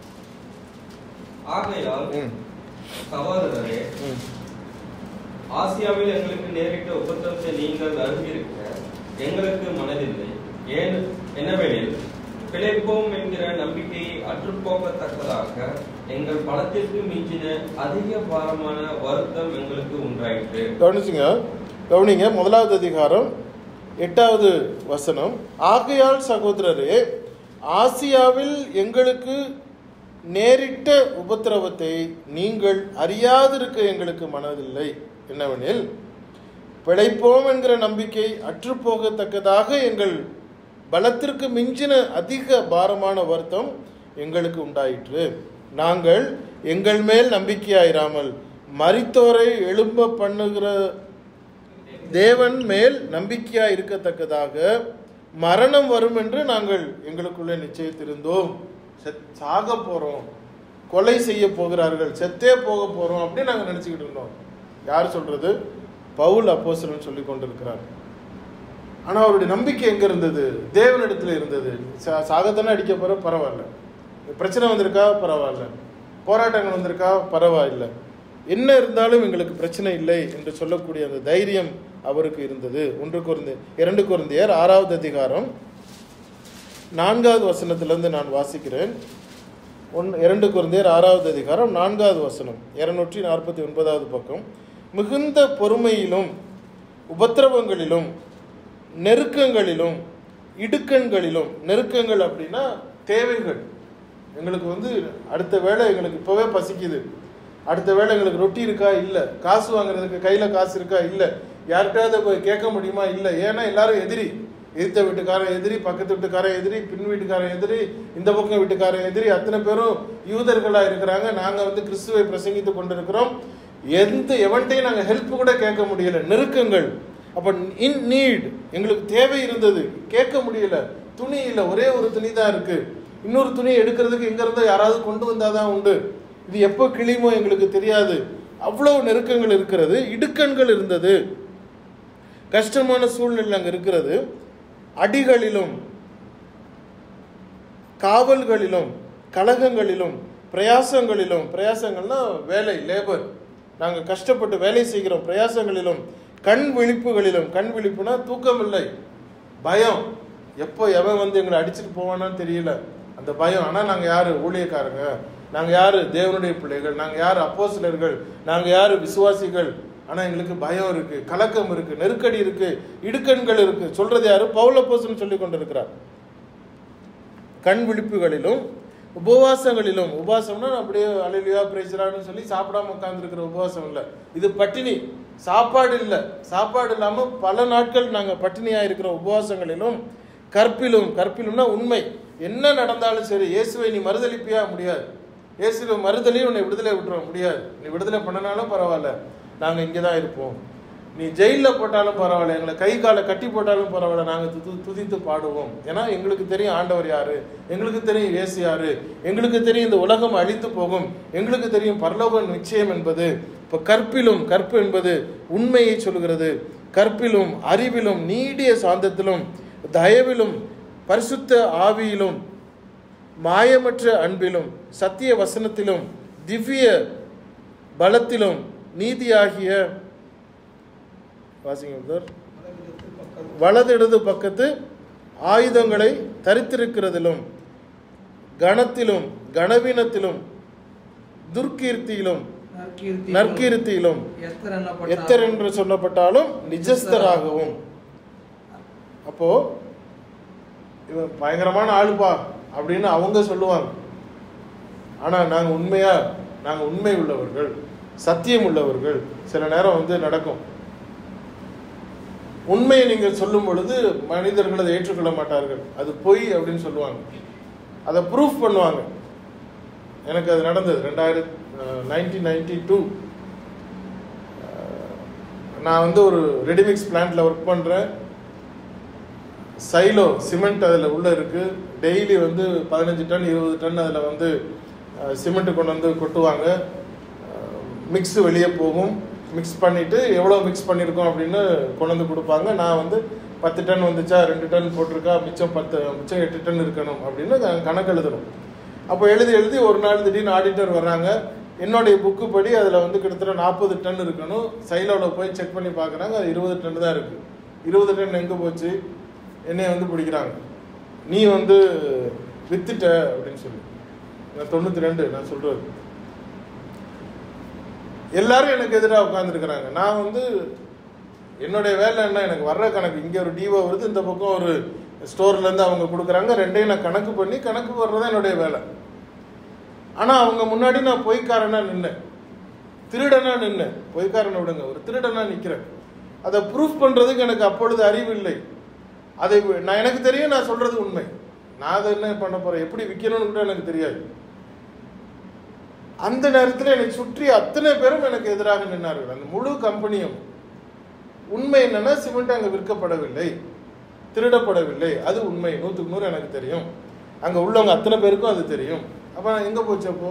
C: ஆகையால்
A: ம்,
C: சகோதரரே
A: ம்.
C: ஆசியாவில் எங்களுக்கு நேரிட்ட உபத்திரத்தை நீங்கள் அறிந்திருக்க எங்களுக்கு மனதில்லை ஏன் என்னவெனில் பிழைப்போம் என்கிற நம்பிக்கையை அற்றுப்போகத்தக்கதாக எங்கள் பணத்திற்கு மிஞ்சின அதிக பாரமான வருத்தம் எங்களுக்கு உண்டாயிற்று
A: கவனிச்சுங்க கவனிங்க முதலாவது அதிகாரம் எட்டாவது வசனம் ஆகையால் சகோதரரே ஆசியாவில் எங்களுக்கு நேரிட்ட உபத்திரவத்தை நீங்கள் அறியாதிருக்க எங்களுக்கு மனதில்லை என்னவெனில் பிழைப்போம் என்கிற நம்பிக்கை அற்றுப்போகத்தக்கதாக எங்கள் பலத்திற்கு மிஞ்சின அதிக பாரமான வருத்தம் எங்களுக்கு உண்டாயிற்று நாங்கள் எங்கள் மேல் நம்பிக்கையாயிராமல் மரித்தோரை எழும்ப பண்ணுகிற தேவன் மேல் நம்பிக்கையா இருக்கத்தக்கதாக மரணம் வரும் என்று நாங்கள் எங்களுக்குள்ளே நிச்சயித்திருந்தோம் செத்- சாக போறோம் கொலை செய்ய போகிறார்கள் செத்தே போக போறோம் அப்படின்னு நாங்கள் நினைச்சுக்கிட்டு இருந்தோம் யார் சொல்றது பவுல் அப்போஸ்தலன் சொல்லி கொண்டிருக்கிறார் ஆனா அவருடைய நம்பிக்கை எங்க இருந்தது தேவனிடத்துல இருந்தது சா- சாகத்தானே அடிக்க போற பரவாயில்ல பிரச்சனை வந்திருக்கா பரவாயில்ல போராட்டங்கள் வந்திருக்கா பரவாயில்ல என்ன இருந்தாலும் எங்களுக்கு பிரச்சனை இல்லை என்று சொல்லக்கூடிய அந்த தைரியம் அவருக்கு இருந்தது ஒன்று குறைந்து இரண்டு குருந்தியர் ஆறாவது அதிகாரம் நான்காவது வசனத்திலிருந்து நான் வாசிக்கிறேன் ஒன் இரண்டு குருந்தியர் ஆறாவது அதிகாரம் நான்காவது வசனம் இருநூற்றி நாற்பத்தி ஒன்பதாவது பக்கம் மிகுந்த பொறுமையிலும் உபத்திரவங்களிலும் நெருக்கங்களிலும் இடுக்கண்களிலும் நெருக்கங்கள் அப்படின்னா தேவைகள் எங்களுக்கு வந்து அடுத்த வேளை எங்களுக்கு இப்போவே பசிக்குது அடுத்த வேளை எங்களுக்கு ரொட்டி இருக்கா இல்லை காசு வாங்குறதுக்கு கையில் காசு இருக்கா இல்லை யார்கிட்டயாவது போய் கேட்க முடியுமா இல்லை ஏன்னா எல்லாரும் எதிரி எதிர்த்த வீட்டுக்காரன் எதிரி பக்கத்து வீட்டுக்காரன் எதிரி பின் வீட்டுக்காரன் எதிரி இந்த பக்கம் வீட்டுக்காரன் எதிரி அத்தனை பேரும் யூதர்களாக இருக்கிறாங்க நாங்கள் வந்து கிறிஸ்துவை பிரசங்கித்து கொண்டிருக்கிறோம் எந்த எவன்ட்டையும் நாங்கள் ஹெல்ப் கூட கேட்க முடியல நெருக்கங்கள் அப்போ இன் நீட் எங்களுக்கு தேவை இருந்தது கேட்க முடியல துணி இல்லை ஒரே ஒரு துணி தான் இருக்கு இன்னொரு துணி எடுக்கிறதுக்கு எங்க இருந்தோ யாராவது கொண்டு வந்தாதான் உண்டு இது எப்போ கிளியுமோ எங்களுக்கு தெரியாது அவ்வளவு நெருக்கங்கள் இருக்கிறது இடுக்கண்கள் இருந்தது கஷ்டமான சூழ்நிலை அங்கே இருக்கிறது அடிகளிலும் காவல்களிலும் கலகங்களிலும் பிரயாசங்களிலும் பிரயாசங்கள்னா வேலை லேபர் நாங்கள் கஷ்டப்பட்டு வேலை செய்கிறோம் பிரயாசங்களிலும் கண் விழிப்புகளிலும் கண் விழிப்புனா தூக்கம் இல்லை பயம் எப்போ எவன் வந்து எங்களை அடிச்சுட்டு போவானான்னு தெரியல அந்த பயம் ஆனால் நாங்கள் யார் ஊழியக்காரங்க நாங்கள் யார் தேவனுடைய பிள்ளைகள் நாங்கள் யார் அப்போஸ்தலர்கள் நாங்கள் யார் விசுவாசிகள் ஆனால் எங்களுக்கு பயம் இருக்கு கலக்கம் இருக்கு நெருக்கடி இருக்கு இடுக்கண்கள் இருக்கு சொல்றது யாரு பவுலப்போசன் சொல்லி கொண்டிருக்கிறார் கண் விழிப்புகளிலும் உபவாசங்களிலும் உபவாசம்னா அப்படியே அலையிலையா பிரேசரான்னு சொல்லி சாப்பிடாம உட்கார்ந்துருக்கிற உபவாசம் இல்லை இது பட்டினி சாப்பாடு இல்லை சாப்பாடு இல்லாமல் பல நாட்கள் நாங்கள் பட்டினியாக இருக்கிற உபவாசங்களிலும் கற்பிலும் கற்பிலும்னா உண்மை என்ன நடந்தாலும் சரி இயேசுவை நீ மறுதளிப்பியா முடியாது இயேசுவை மறுதலையும் உன்னை விடுதலை விட்டுற முடியாது நீ விடுதலை பண்ணனாலும் பரவாயில்ல நாங்கள் இங்கே தான் இருப்போம் நீ ஜெயிலில் போட்டாலும் பரவாயில்ல எங்களை கை காலை கட்டி போட்டாலும் பரவாயில்ல நாங்கள் துது துதித்து பாடுவோம் ஏன்னா எங்களுக்கு தெரியும் ஆண்டவர் யாரு எங்களுக்கு தெரியும் இயேசு யாரு எங்களுக்கு தெரியும் இந்த உலகம் அழித்து போகும் எங்களுக்கு தெரியும் பரலோகம் நிச்சயம் என்பது இப்போ கற்பிலும் கற்பு என்பது உண்மையை சொல்கிறது கற்பிலும் அறிவிலும் நீடிய சாந்தத்திலும் தயவிலும் பரிசுத்த ஆவியிலும் மாயமற்ற அன்பிலும் சத்திய வசனத்திலும் திவ்ய பலத்திலும் நீதியாகிய வாசிங்க பிரதர். வலது இடது பக்கத்து ஆயுதங்களை தரித்திருக்கிறதிலும் கணத்திலும் கனவீனத்திலும் துர்க்கீர்த்தியிலும்
B: நற்கீர்த்தியிலும்
A: நற்கீர்த்தியிலும்
B: எத்தர் எண்ணப்பட்டாலும்
A: எத்தர் என்று சொல்லப்பட்டாலும் நிஜஸ்தராகவும் அப்போ இவன் பயங்கரமான ஆளுப்பா அப்படின்னு அவங்க சொல்லுவாங்க ஆனா நாங்க உண்மையா நாங்க உண்மை உள்ளவர்கள் சத்தியம் உள்ளவர்கள் சில நேரம் வந்து நடக்கும் உண்மையை நீங்கள் சொல்லும் பொழுது மனிதர்கள் அதை ஏற்றுக்கொள்ள மாட்டார்கள் அது பொய் அப்படின்னு சொல்லுவாங்க அதை ப்ரூஃப் பண்ணுவாங்க எனக்கு அது நடந்தது ரெண்டாயிரத்தி நைன்டீன் நைன்டி டூ நான் வந்து ஒரு ரெடிமிக்ஸ் பிளான்ட்ல ஒர்க் பண்ணுறேன் சைலோ சிமெண்ட் அதில் உள்ள இருக்கு டெய்லி வந்து பதினஞ்சு டன் இருபது டன் அதில் வந்து சிமெண்ட் கொண்டு வந்து கொட்டுவாங்க அஹ், மிக்ஸ் வெளியே போகும் மிக்ஸ் பண்ணிவிட்டு எவ்வளோ மிக்ஸ் பண்ணியிருக்கோம் அப்படின்னு கொண்டு வந்து கொடுப்பாங்க நான் வந்து பத்து டன் வந்துச்சா ரெண்டு டன் போட்டிருக்கா மிச்சம் பத்து மிச்சம் எட்டு டன் இருக்கணும் அப்படின்னு க- கணக்கு எழுதணும் அப்போ எழுதி எழுதி ஒரு நாள் திடீர்னு ஆடிட்டர் வர்றாங்க என்னுடைய புக்கு படி அதில் வந்து கிட்டத்தட்ட நாற்பது டன் இருக்கணும் சைலோவில் போய் செக் பண்ணி பார்க்குறாங்க அது இருபது டன் தான் இருக்குது இருபது டன் எங்கே போச்சு என்னைய வந்து பிடிக்கிறாங்க நீ வந்து வித்துட்ட அப்படின்னு சொல்லி நான் தொண்ணூற்றி ரெண்டு நான் சொல்கிறது எல்லாரும் எனக்கு எதிராக உட்காந்துருக்குறாங்க நான் வந்து என்னுடைய வேலை என்ன எனக்கு வர்ற கணக்கு இங்கே ஒரு டிஓ வருது இந்த பக்கம் ஒரு ஸ்டோர்லேருந்து அவங்க கொடுக்குறாங்க ரெண்டையும் நான் கணக்கு பண்ணி கணக்கு போடுறது என்னுடைய வேலை ஆனால் அவங்க முன்னாடி நான் பொய்க்காரனா நின்னேன் திருடனா நின்னேன் பொய்க்காரனை விடுங்க ஒரு திருடனா நிற்கிறேன் அதை ப்ரூஃப் பண்ணுறதுக்கு எனக்கு அப்பொழுது அறிவு இல்லை அதை வி- நான் எனக்கு தெரியும் நான் சொல்றது உண்மை நான் அதை என்ன பண்ண போறேன் எப்படி விற்கணும்னு கூட எனக்கு தெரியாது அந்த நேரத்தில் என்னை சுற்றி அத்தனை பேரும் எனக்கு எதிராக நின்னார்கள் அந்த முழு கம்பெனியும் உண்மை என்னன்னா சிமெண்ட் அங்கே விற்கப்படவில்லை திருடப்படவில்லை அது உண்மை நூற்றுக்கு நூறு எனக்கு தெரியும் அங்கே உள்ளவங்க அத்தனை பேருக்கும் அது தெரியும் அப்போ நான் எங்கே போச்சு அப்போ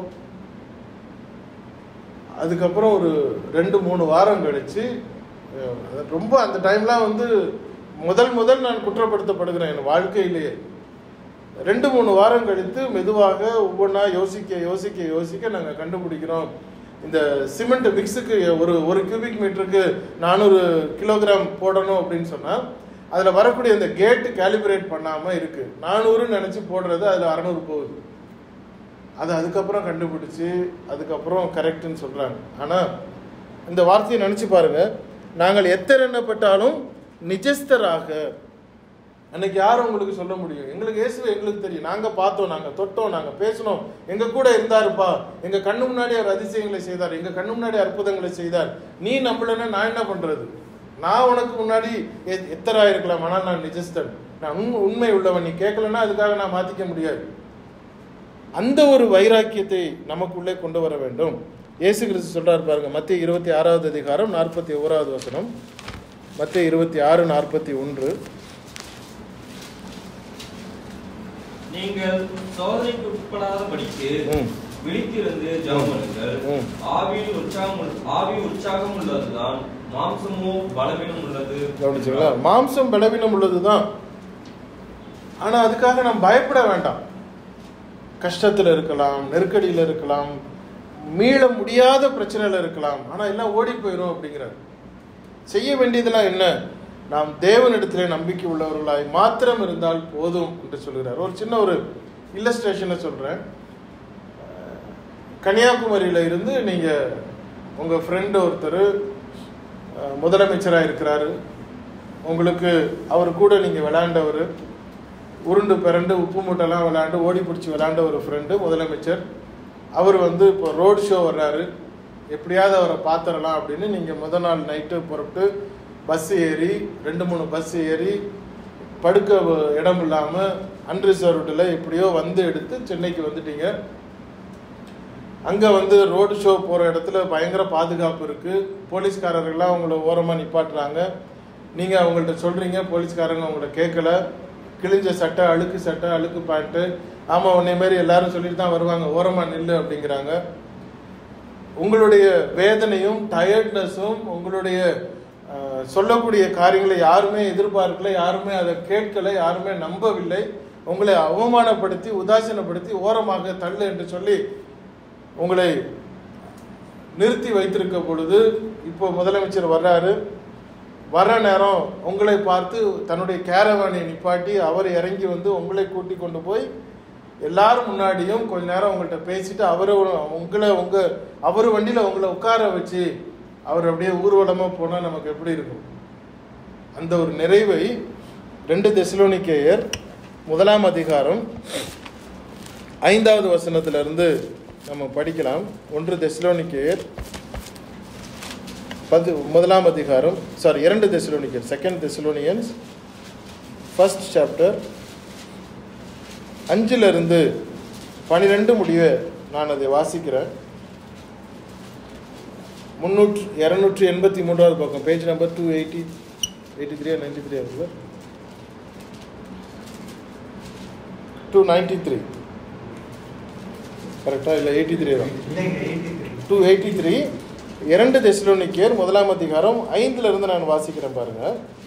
A: அதுக்கப்புறம் ஒரு ரெண்டு மூணு வாரம் கழிச்சு அஹ், அது ரொம்ப அந்த டைம்லாம் வந்து முதல் முதல் நான் குற்றப்படுத்தப்படுகிறேன் என் வாழ்க்கையிலேயே ரெண்டு மூணு வாரம் கழித்து மெதுவாக ஒவ்வொன்றா யோசிக்க யோசிக்க யோசிக்க நாங்கள் கண்டுபிடிக்கிறோம் இந்த சிமெண்ட் மிக்ஸுக்கு ஒரு ஒரு கியூபிக் மீட்டருக்கு நானூறு கிலோகிராம் போடணும் அப்படின்னு சொன்னால் அதில் வரக்கூடிய அந்த கேட்டு கேலிபரேட் பண்ணாமல் இருக்குது நானூறுன்னு நினச்சி போடுறது அதில் அறநூறு போகுது அது அதுக்கப்புறம் கண்டுபிடிச்சு அதுக்கப்புறம் கரெக்டுன்னு சொல்கிறாங்க ஆனால் இந்த வார்த்தையை நினச்சி பாருங்க நாங்கள் எத்தர் எண்ணப்பட்டாலும் நிஜஸ்தராக அன்னைக்கு யாரும் உங்களுக்கு சொல்ல முடியும் எங்களுக்கு இயேசுவை எங்களுக்கு தெரியும் நாங்கள் பார்த்தோம் நாங்கள் தொட்டோம் நாங்கள் பேசினோம் எங்கள் கூட இருந்தாருப்பா எங்கள் கண்ணு முன்னாடி அவர் அதிசயங்களை செய்தார் எங்கள் கண்ணு முன்னாடி அற்புதங்களை செய்தார் நீ நம்பலன்னா நான் என்ன பண்ணுறது நான் உனக்கு முன்னாடி எ- எத்தரா இருக்கலாம் ஆனால் நான் நிஜஸ்தன் நான் உண்மை உண்மை உள்ளவன் நீ கேட்கலன்னா அதுக்காக நான் மாற்றிக்க முடியாது அந்த ஒரு வைராக்கியத்தை நமக்குள்ளே கொண்டு வர வேண்டும் இயேசு கிறிஸ்து சொல்றாரு பாருங்க மத்திய இருபத்தி ஆறாவது அதிகாரம் நாற்பத்தி ஓராவது வசனம் மத்திய இருபத்தி ஆறு நாற்பத்தி ஒன்று
C: நீங்கள் சோதனைக்கு உட்படாதபடிக்கு
A: ம்.
C: விழித்திருந்து ஜெபம் பண்ணுங்கள்
A: ம்.
C: ஆவியில் உற்சாகம் உள்ள- ஆவி உற்சாகம் உள்ளதுதான் மாம்சமோ பலவீனம் உள்ளது
A: கவனிச்சுங்களா மாம்சம் பலவீனம் உள்ளதுதான் ஆனா அதுக்காக நாம் பயப்பட வேண்டாம் கஷ்டத்துல இருக்கலாம் நெருக்கடியில இருக்கலாம் மீள முடியாத பிரச்சனையில இருக்கலாம் ஆனா எல்லாம் ஓடி போயிடும் அப்படிங்கிறார் செய்ய வேண்டியதெல்லாம் என்ன நாம் தேவனிடத்திலே நம்பிக்கை உள்ளவர்களாய் மாத்திரம் இருந்தால் போதும் என்று சொல்கிறார் ஒரு சின்ன ஒரு இல்லஸ்ட்ரேஷனை சொல்றேன் கன்னியாகுமரியில இருந்து நீங்க உங்க ஃப்ரெண்டு ஒருத்தர் அஹ், முதலமைச்சரா இருக்கிறாரு உங்களுக்கு அவர் கூட நீங்க விளையாண்டவர் உருண்டு பிறண்டு உப்பு மூட்டைலாம் விளையாண்டு ஓடி பிடிச்சி விளையாண்ட ஒரு ஃப்ரெண்டு முதலமைச்சர் அவர் வந்து இப்போ ரோட் ஷோ வர்றாரு எப்படியாவது அவரை பார்த்துடலாம் அப்படின்னு நீங்கள் முத நாள் நைட்டு புறப்பட்டு பஸ் ஏறி ரெண்டு மூணு பஸ் ஏறி படுக்க வ- இடம் இல்லாமல் அன்ரிசர்வ்டில் எப்படியோ வந்து எடுத்து சென்னைக்கு வந்துட்டீங்க அங்கே வந்து ரோடு ஷோ போகிற இடத்துல பயங்கர பாதுகாப்பு இருக்குது போலீஸ்காரர்கள்லாம் உங்களை ஓரமாக நிப்பாட்டுறாங்க நீங்கள் அவங்கள்ட்ட சொல்கிறீங்க போலீஸ்காரங்க உங்களை கேட்கல கிழிஞ்ச சட்டை அழுக்கு சட்டை அழுக்கு பேண்ட்டு ஆமாம் உன்னை மாரி எல்லாரும் சொல்லிட்டு தான் வருவாங்க ஓரமாக நில்லு அப்படிங்கிறாங்க உங்களுடைய வேதனையும் டயர்ட்னஸும் உங்களுடைய அஹ், சொல்லக்கூடிய காரியங்களை யாருமே எதிர்பார்க்கல யாருமே அதை கேட்கல யாருமே நம்பவில்லை உங்களை அவமானப்படுத்தி உதாசீனப்படுத்தி ஓரமாக தள்ளு என்று சொல்லி உங்களை நிறுத்தி வைத்திருக்க பொழுது இப்போ முதலமைச்சர் வர்றாரு வர்ற நேரம் உங்களை பார்த்து தன்னுடைய கேரவானை நிப்பாட்டி அவர் இறங்கி வந்து உங்களை கூட்டி கொண்டு போய் எல்லாரும் முன்னாடியும் கொஞ்ச நேரம் உங்கள்கிட்ட பேசிட்டு அவரு உங்களை உங்க அவர் வண்டியில உங்களை உட்கார வச்சு அவர் அப்படியே ஊர்வலமா போனா நமக்கு எப்படி இருக்கும் அந்த ஒரு நிறைவை ரெண்டு தெசலோனிக்கேயர் முதலாம் அதிகாரம் ஐந்தாவது வசனத்திலிருந்து நம்ம படிக்கலாம் ஒன்று தெசலோனிக்கேயர் பது முதலாம் அதிகாரம் சாரி இரண்டு தெசலோனிக்கர் செகண்ட் தெசலோனியன்ஸ் ஃபர்ஸ்ட் சாப்டர் அஞ்சிலிருந்து பனிரெண்டு முடிய நான் அதை வாசிக்கிறேன் முன்னூற்று இரநூற்றி எண்பத்தி மூன்றாவது பக்கம் page number two eighty eighty three ninety three sir two ninety three கரெக்டாக இல்லை எயிட்டி த்ரீ தான்
B: இல்லைங்க eighty three
A: two eighty three இரண்டு தெசலோனிக்கேர் முதலாம் அதிகாரம் ஐந்துல இருந்து நான் வாசிக்கிறேன் பாருங்க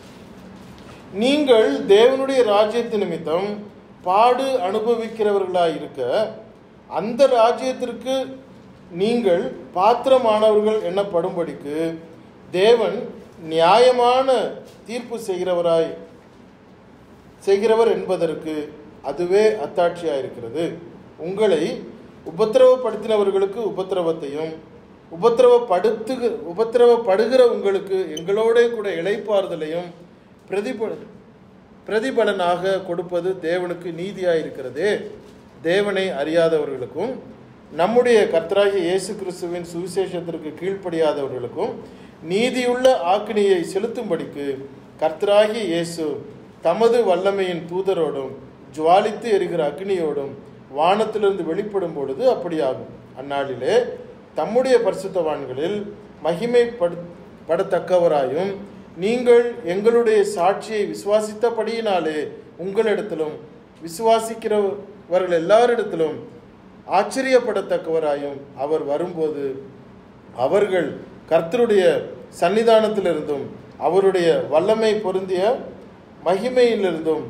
A: நீங்கள் தேவனுடைய ராஜ்யத்து நிமித்தம் பாடு அனுபவிக்கிறவர்களாய் இருக்க அந்த ராஜ்யத்திற்கு நீங்கள் பாத்திரமானவர்கள் என்னப்படும்படிக்கு தேவன் நியாயமான தீர்ப்பு செய்கிறவராய் செய்கிறவர் என்பதற்கு அதுவே அத்தாட்சியாக இருக்கிறது உங்களை உபத்திரவப்படுத்தினவர்களுக்கு உபத்திரவத்தையும் உபத்திரவப்படுத்துக உபத்திரவப்படுகிற உங்களுக்கு எங்களோட கூட இளைப்பாறுதலையும் பிரதிப பிரதிபலனாக கொடுப்பது தேவனுக்கு நீதியாக இருக்கிறதே தேவனை அறியாதவர்களுக்கும் நம்முடைய கர்த்தராகிய இயேசு கிறிஸ்துவின் சுவிசேஷத்திற்கு கீழ்ப்படியாதவர்களுக்கும் நீதியுள்ள ஆக்கினியை செலுத்தும்படிக்கு கர்த்தராகிய இயேசு தமது வல்லமையின் தூதரோடும் ஜுவாலித்து எரிகிற அக்னியோடும் வானத்திலிருந்து வெளிப்படும் பொழுது அப்படியாகும் அந்நாளிலே தம்முடைய பரிசுத்தவான்களில் மகிமைப்படு படத்தக்கவராயும் நீங்கள் எங்களுடைய சாட்சியை விசுவாசித்தபடியினாலே உங்களிடத்திலும் விசுவாசிக்கிறவர்கள் எல்லாரிடத்திலும் ஆச்சரியப்படத்தக்கவராயும் அவர் வரும்போது அவர்கள் கர்த்தருடைய சன்னிதானத்திலிருந்தும் அவருடைய வல்லமை பொருந்திய மகிமையிலிருந்தும்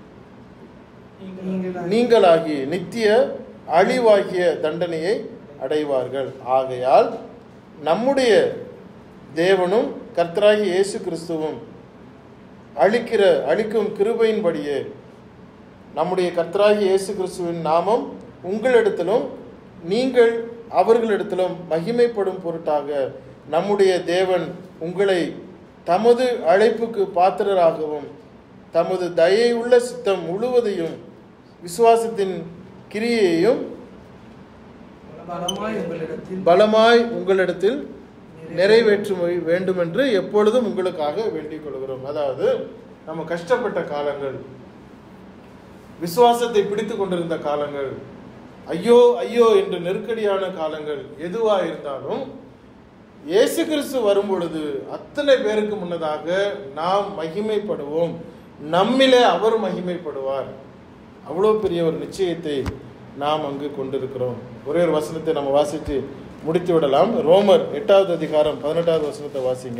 B: நீங்கள்
A: நீங்களாகி நித்திய அழிவாகிய தண்டனையை அடைவார்கள் ஆகையால் நம்முடைய தேவனும் கர்த்தராகிய இயேசு கிறிஸ்துவும் அழிக்கிற அழிக்கும் கிருபையின்படியே நம்முடைய கர்த்தராகிய இயேசு கிறிஸ்துவின் நாமம் உங்களிடத்திலும் நீங்கள் அவர்களிடத்திலும் மகிமைப்படும் பொருட்டாக நம்முடைய தேவன் உங்களை தமது அழைப்புக்கு பாத்திரராகவும் தமது தயையுள்ள சித்தம் முழுவதையும் விசுவாசத்தின் கிரியையையும்
B: பலமாய் உங்களிடத்தில்
A: பலமாய் உங்களிடத்தில் நிறைவேற்ற வேண்டும் என்று எப்பொழுதும் உங்களுக்காக வேண்டிக் கொள்கிறோம் அதாவது நம்ம கஷ்டப்பட்ட காலங்கள் விசுவாசத்தை பிடித்து கொண்டிருந்த காலங்கள் ஐயோ ஐயோ என்று நெருக்கடியான காலங்கள் எதுவா இருந்தாலும் இயேசு கிறிஸ்து வரும் பொழுது அத்தனை பேருக்கு முன்னதாக நாம் மகிமைப்படுவோம் நம்மிலே அவர் மகிமைப்படுவார் அவ்வளோ பெரிய ஒரு நிச்சயத்தை நாம் அங்கு கொண்டிருக்கிறோம் ஒரே ஒரு வசனத்தை நம்ம வாசித்து முடித்து விடலாம் ரோமர் எட்டாவது அதிகாரம் பதினெட்டாவது வசனத்தை வாசிங்க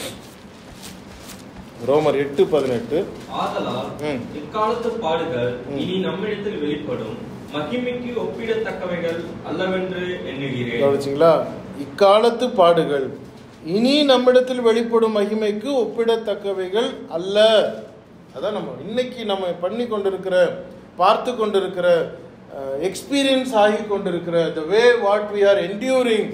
A: ரோமர் எட்டு பதினெட்டு
C: ஆதலால்
A: ம்.
C: இக்காலத்து பாடுகள்
A: ம்.
C: இனி நம்மிடத்தில் வெளிப்படும் மகிமைக்கு ஒப்பிடத்தக்கவைகள் அல்லவென்று எண்ணுகிறேன்
A: கவனிச்சிங்களா இக்காலத்து பாடுகள் இனி நம்மிடத்தில் வெளிப்படும் மகிமைக்கு ஒப்பிடத்தக்கவைகள் அல்ல அதான் நம்ம இன்னைக்கு நம்ம பண்ணி கொண்டிருக்கிற பார்த்து கொண்டிருக்கிற எக்ஸ்பீரியன்ஸ் ஆகி கொண்டிருக்கிற the way what we are enduring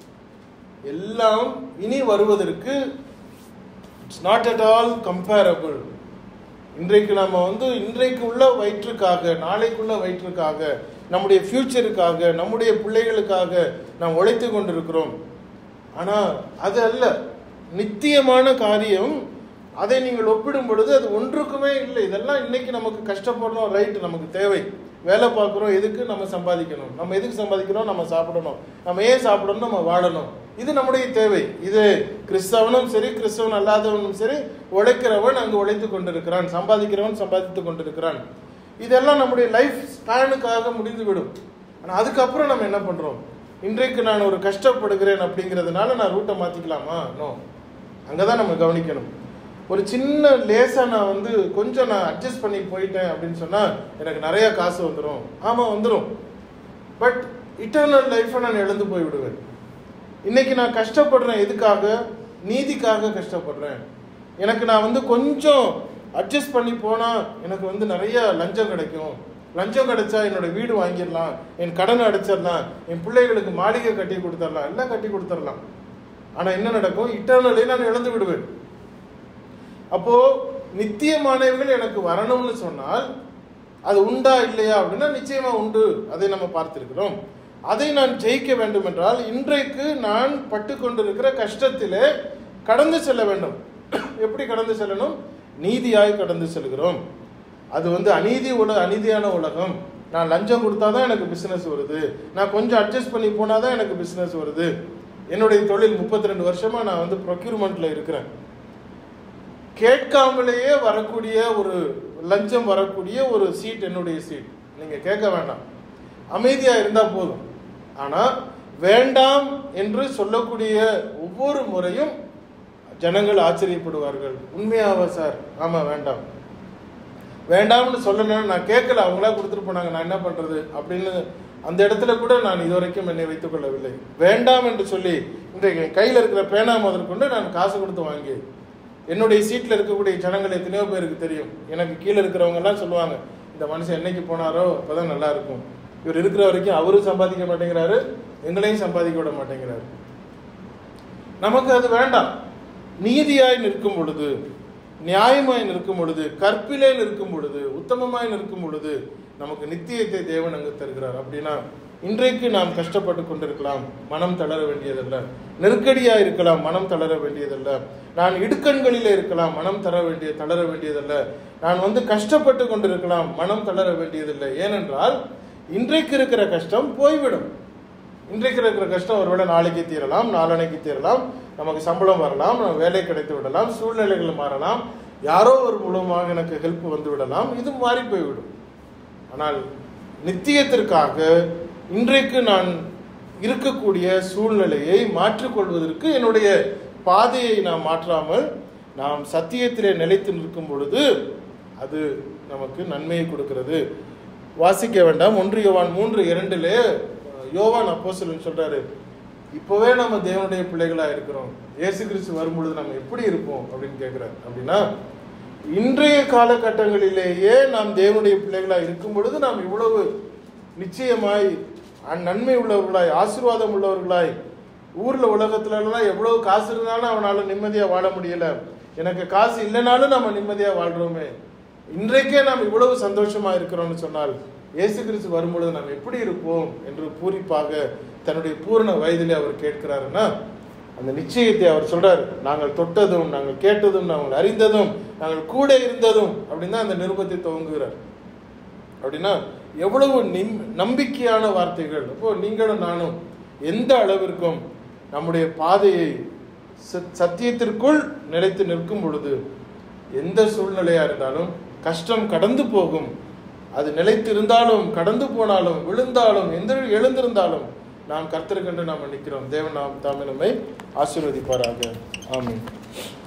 A: எல்லாம் இனி வருவதற்கு it's not at all comparable இன்றைக்கு நம்ம வந்து இன்றைக்கு உள்ள வயிற்றுக்காக நாளைக்குள்ள வயிற்றுக்காக நம்முடைய ஃபியூச்சருக்காக நம்முடைய பிள்ளைகளுக்காக நாம் உழைத்து கொண்டிருக்கிறோம் ஆனால் அது அல்ல நித்தியமான காரியம் அதை நீங்கள் ஒப்பிடும் பொழுது அது ஒன்றுக்குமே இல்லை இதெல்லாம் இன்னைக்கு நமக்கு கஷ்டப்படணும் ரைட் நமக்கு தேவை வேலை பார்க்குறோம் எதுக்கு நம்ம சம்பாதிக்கணும் நம்ம எதுக்கு சம்பாதிக்கிறோம் நம்ம சாப்பிடணும் நம்ம ஏன் சாப்பிடணும் நம்ம வாழணும் இது நம்முடைய தேவை இது கிறிஸ்தவனும் சரி கிறிஸ்தவன் அல்லாதவனும் சரி உழைக்கிறவன் அங்கு உழைத்து கொண்டிருக்கிறான் சம்பாதிக்கிறவன் சம்பாதித்து கொண்டிருக்கிறான் இதெல்லாம் நம்முடைய லைஃப் ஸ்பேனுக்காக முடிந்துவிடும் ஆனால் அதுக்கப்புறம் நம்ம என்ன பண்ணுறோம் இன்றைக்கு நான் ஒரு கஷ்டப்படுகிறேன் அப்படிங்கிறதுனால நான் ரூட்டை மாற்றிக்கலாமா நோ அங்கே தான் நம்ம கவனிக்கணும் ஒரு சின்ன லேசாக நான் வந்து கொஞ்சம் நான் அட்ஜஸ்ட் பண்ணி போயிட்டேன் அப்படின்னு சொன்னால் எனக்கு நிறைய காசு வந்துடும் ஆமாம் வந்துடும் பட் இட்டர்னல் லைஃப்பை நான் இழந்து போய் விடுவேன் இன்னைக்கு நான் கஷ்டப்படுறேன் எதுக்காக நீதிக்காக கஷ்டப்படுறேன் எனக்கு நான் வந்து கொஞ்சம் அட்ஜஸ்ட் பண்ணி போனால் எனக்கு வந்து நிறைய லஞ்சம் கிடைக்கும் லஞ்சம் கிடைச்சா என்னோட வீடு வாங்கிடலாம் என் கடனை அடைச்சிடலாம் என் பிள்ளைகளுக்கு மாளிகை கட்டி கொடுத்துடலாம் எல்லாம் கட்டி கொடுத்துடலாம் ஆனால் என்ன நடக்கும் இட்டர்னலே நான் இழந்து விடுவேன் அப்போ நித்தியமானவர்கள் எனக்கு வரணும்னு சொன்னால் அது உண்டா இல்லையா அப்படின்னா நிச்சயமா உண்டு அதை நம்ம பார்த்திருக்கிறோம் அதை நான் ஜெயிக்க வேண்டும் என்றால் இன்றைக்கு நான் பட்டு கொண்டிருக்கிற கஷ்டத்திலே கடந்து செல்ல வேண்டும் எப்படி கடந்து செல்லணும் நீதியாய் கடந்து செல்கிறோம் அது வந்து அநீதி உல அநீதியான உலகம் நான் லஞ்சம் கொடுத்தா தான் எனக்கு பிசினஸ் வருது நான் கொஞ்சம் அட்ஜஸ்ட் பண்ணி போனால் தான் எனக்கு பிசினஸ் வருது என்னுடைய தொழில் முப்பத்தி ரெண்டு வருஷமா நான் வந்து ப்ரொக்யூர்மெண்ட்ல இருக்கிறேன் கேட்காமலேயே வரக்கூடிய ஒரு லஞ்சம் வரக்கூடிய ஒரு சீட் என்னுடைய சீட் நீங்க கேட்க வேண்டாம் அமைதியா இருந்தா போதும் ஆனா வேண்டாம் என்று சொல்லக்கூடிய ஒவ்வொரு முறையும் ஜனங்கள் ஆச்சரியப்படுவார்கள் உண்மையாவா சார் ஆமா வேண்டாம் வேண்டாம்னு சொல்லணும்னு நான் கேட்கல அவங்களா கொடுத்துட்டு போனாங்க நான் என்ன பண்றது அப்படின்னு அந்த இடத்துல கூட நான் இதுவரைக்கும் என்னை வைத்துக் கொள்ளவில்லை வேண்டாம் என்று சொல்லி இன்றைக்கு என் கையில் இருக்கிற பேனா முதற்கொண்டு நான் காசு கொடுத்து வாங்கி என்னுடைய சீட்டில் இருக்கக்கூடிய ஜனங்கள் எத்தனையோ பேருக்கு தெரியும் எனக்கு கீழே இருக்கிறவங்க எல்லாம் சொல்லுவாங்க இந்த மனுஷன் என்னைக்கு போனாரோ அப்பதான் நல்லா இருக்கும் இவர் இருக்கிற வரைக்கும் அவரும் சம்பாதிக்க மாட்டேங்கிறாரு எங்களையும் சம்பாதிக்க விட மாட்டேங்கிறாரு நமக்கு அது வேண்டாம் நீதியாய் நிற்கும் பொழுது நியாயமாய் நிற்கும் பொழுது கற்பிலே நிற்கும் பொழுது உத்தமமாய் நிற்கும் பொழுது நமக்கு நித்தியத்தை தேவன் அங்கு தருகிறார் அப்படின்னா இன்றைக்கு நாம் கஷ்டப்பட்டு கொண்டிருக்கலாம் மனம் தளர வேண்டியதல்ல நெருக்கடியா இருக்கலாம் மனம் தளர வேண்டியதல்ல நான் இடுக்கண்களிலே இருக்கலாம் மனம் தர வேண்டிய தளர வேண்டியதல்ல நான் வந்து கஷ்டப்பட்டு கொண்டிருக்கலாம் மனம் தளர வேண்டியதில்லை ஏனென்றால் இன்றைக்கு இருக்கிற கஷ்டம் போய்விடும் இன்றைக்கு இருக்கிற கஷ்டம் ஒருவேளை நாளைக்கு தீரலாம் நாளனைக்கு தீரலாம் நமக்கு சம்பளம் வரலாம் நம்ம வேலை கிடைத்து விடலாம் சூழ்நிலைகள் மாறலாம் யாரோ ஒரு மூலமாக எனக்கு ஹெல்ப் வந்து விடலாம் இது மாறி போய்விடும் ஆனால் நித்தியத்திற்காக இன்றைக்கு நான் இருக்கக்கூடிய சூழ்நிலையை மாற்றிக்கொள்வதற்கு என்னுடைய பாதையை நாம் மாற்றாமல் நாம் சத்தியத்திலே நிலைத்து நிற்கும் பொழுது அது நமக்கு நன்மையை கொடுக்கிறது வாசிக்க வேண்டாம் ஒன்று யோவான் மூன்று இரண்டிலே யோவான் அப்போஸ்தலன் சொல்றாரு இப்போவே நம்ம தேவனுடைய பிள்ளைகளா இருக்கிறோம் இயேசு கிறிஸ்து வரும்பொழுது நம்ம எப்படி இருப்போம் அப்படின்னு கேட்கிறார் அப்படின்னா இன்றைய காலகட்டங்களிலேயே நாம் தேவனுடைய பிள்ளைகளா இருக்கும் பொழுது நாம் இவ்வளவு நிச்சயமாய் அந் நன்மை உள்ளவர்களாய் ஆசீர்வாதம் உள்ளவர்களாய் ஊர்ல உலகத்துல எல்லாம் எவ்வளவு காசு இருந்தாலும் அவனால நிம்மதியா வாழ முடியல எனக்கு காசு இல்லைனாலும் நம்ம நிம்மதியா வாழ்றோமே இன்றைக்கே நாம் இவ்வளவு சந்தோஷமா இருக்கிறோம்னு சொன்னால் இயேசு கிறிஸ்து வரும்பொழுது நாம் எப்படி இருப்போம் என்று பூரிப்பாக தன்னுடைய பூரண வயதிலே அவர் கேட்கிறாருன்னா அந்த நிச்சயத்தை அவர் சொல்றார் நாங்கள் தொட்டதும் நாங்கள் கேட்டதும் நாங்கள் அறிந்ததும் நாங்கள் கூட இருந்ததும் அப்படின்னு தான் அந்த நிருபத்தை துவங்குகிறார் அப்படின்னா எவ்வளவு நிம் நம்பிக்கையான வார்த்தைகள் அப்போ நீங்களும் நானும் எந்த அளவிற்கும் நம்முடைய பாதையை ச- சத்தியத்திற்குள் நிலைத்து நிற்கும் பொழுது எந்த சூழ்நிலையா இருந்தாலும் கஷ்டம் கடந்து போகும் அது நிலைத்திருந்தாலும் கடந்து போனாலும் விழுந்தாலும் எந்த எழுந்திருந்தாலும் நாம் கர்த்தருக்கென்று நாம் நிற்கிறோம் தேவன் நாம் தாமே நம்மை ஆசீர்வதிப்பாராக ஆமென்